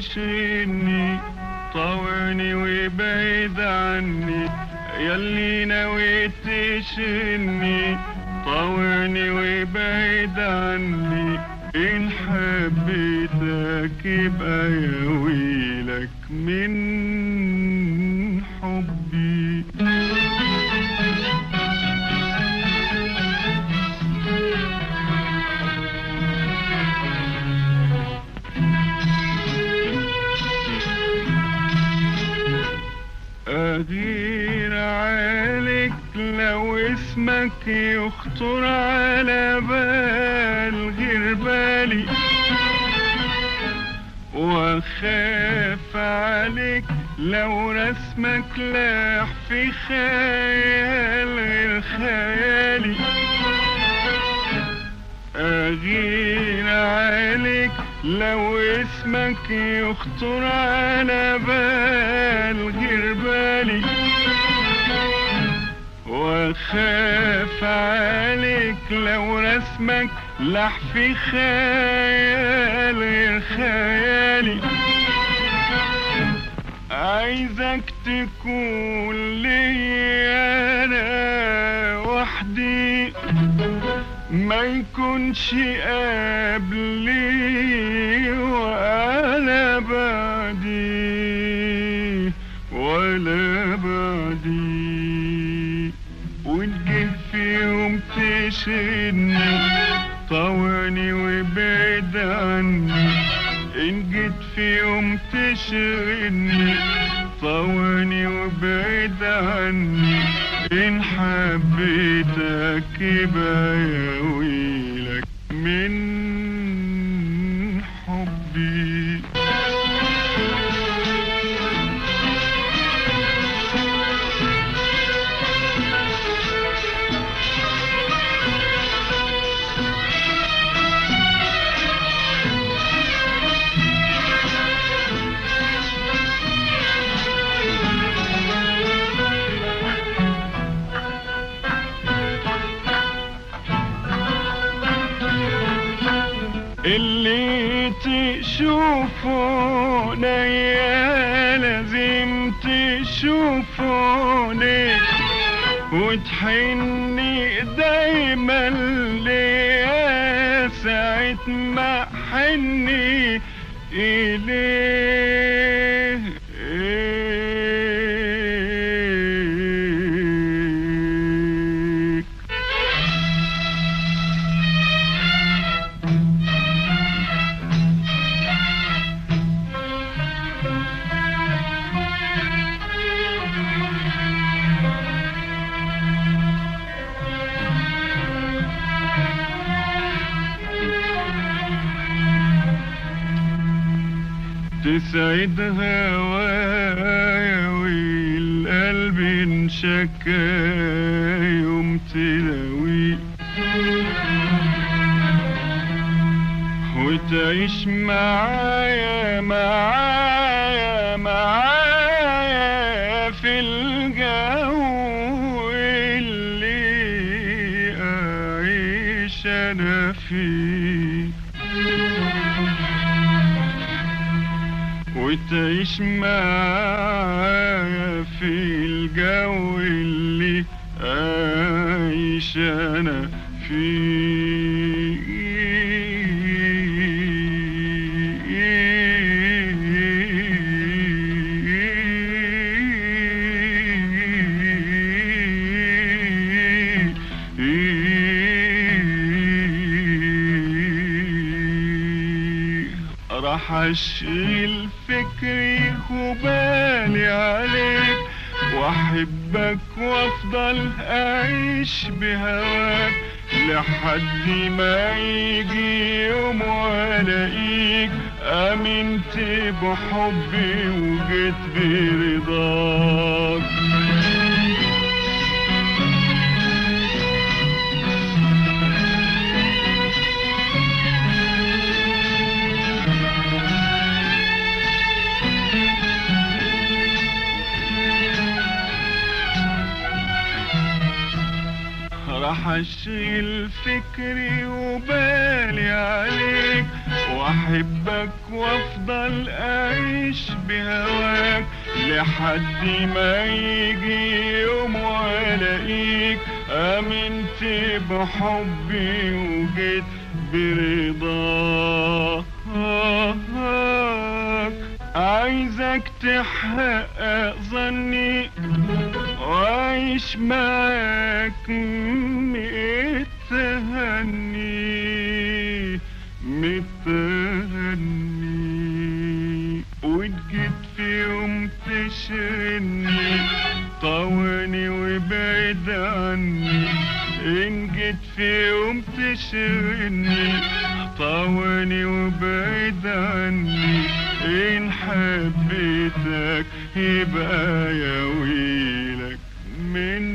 تشغلني طاوعني وبعيد عني ياللي ناوي تشغلني طاوعني وبعيد عني إن حبيتك يبقى يا ويلك من حبي أغير عليك لو اسمك يخطر على بال غير بالي واخاف عليك لو رسمك لاح في خيال غير خيالي أغير عليك لو اسمك يخطر على بال غير بالي واخاف عليك لو رسمك لح في خيال غير خيالي عايزك تكون لي انا وحدي ما يكونش قبلي ولا بعدي ولا بعدي وتجي في يوم تشدني طوعني وبعد عني إن جيت في يوم تشغلني طوعني وبعد عني إن حبيتك يبقى يا ويلك من حبي اللي تشوفونه يا لازم تشوفوني وتحني دايما ليا ساعة ما حني إليه إليك تسعد هوايا والقلب انشكى يوم تلاوي وتعيش معايا معايا معايا في الجو اللي أعيش أنا فيه وتعيش معايا في الجو اللي عايش انا فيه راح اشغل فكري وبالي عليك واحبك وافضل اعيش بهواك لحد ما يجي يوم والاقيك امنت بحبي وجيت برضاك راح راح اشغل فكري وبالي عليك واحبك وافضل اعيش بهواك لحد ما يجي يوم والاقيك امنت بحبي وجيت برضاك عايزك تحقق ظني وعيش معاك متهني متهني وتجيت في يوم تشغلني طواني وبعد عني إن جيت في يوم تشغلني طواني وبعد عني إن حبيتك يبقى يا ويلك من